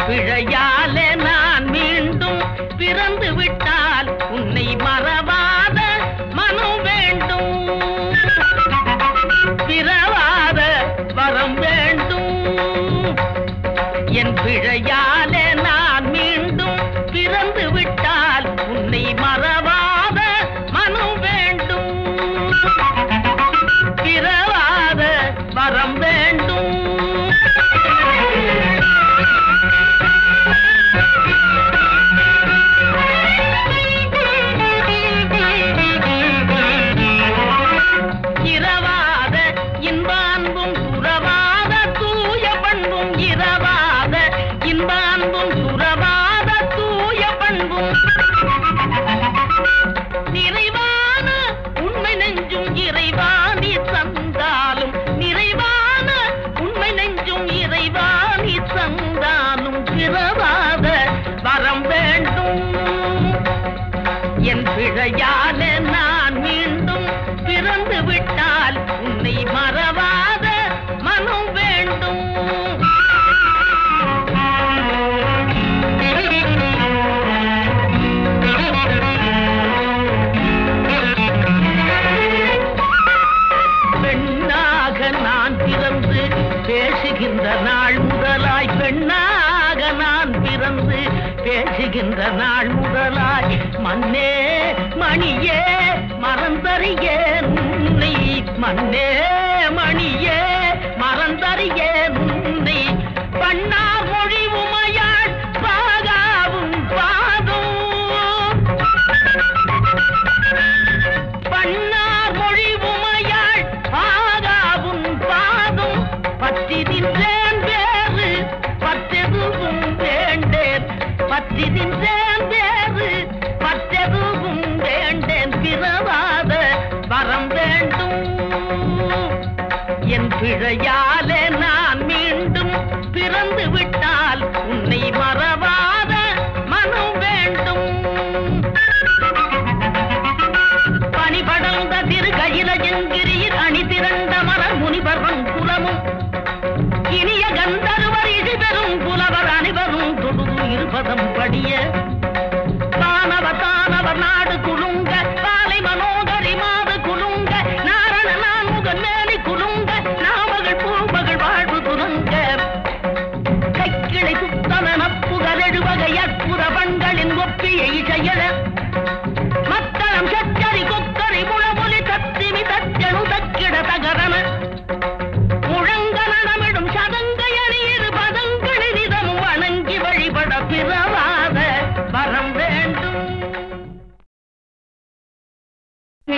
பிழையாலே நான் மீண்டும் பிறந்து விட்டால் உன்னை மறவாத மனம் வேண்டும் பிறவாத வரம் வேண்டும் என் பிழையாலே நான் மீண்டும் பிறந்து விட்டால் உன்னை மறவாத மனம் வேண்டும் பிறவாத வரம் வேண்டும் இரவாத இன்பான்பும் துறவாத தூய பண்பும் இரவாத இன்பான்பும் துறவாத தூய பண்பும் நிறைவான உண்மை நெஞ்சும் இறைவாணி தந்தாலும் நிறைவான உண்மை நெஞ்சும் இறைவாணி தந்தாலும் பிறவாத வரம் வேண்டும் என் பிழையால நான் மீண்டும் பிறந்து விட்டால் உன்னை மறவாத மனம் வேண்டும் பெண்ணாக நான் பிறந்து பேசுகின்ற நாள் முதலாய் பெண்ணாக நான் பிறந்து பேசுகின்ற நாள் முதலாய் மண்ணே மணியே மறந்தறியேன் உன்னை மண்ணே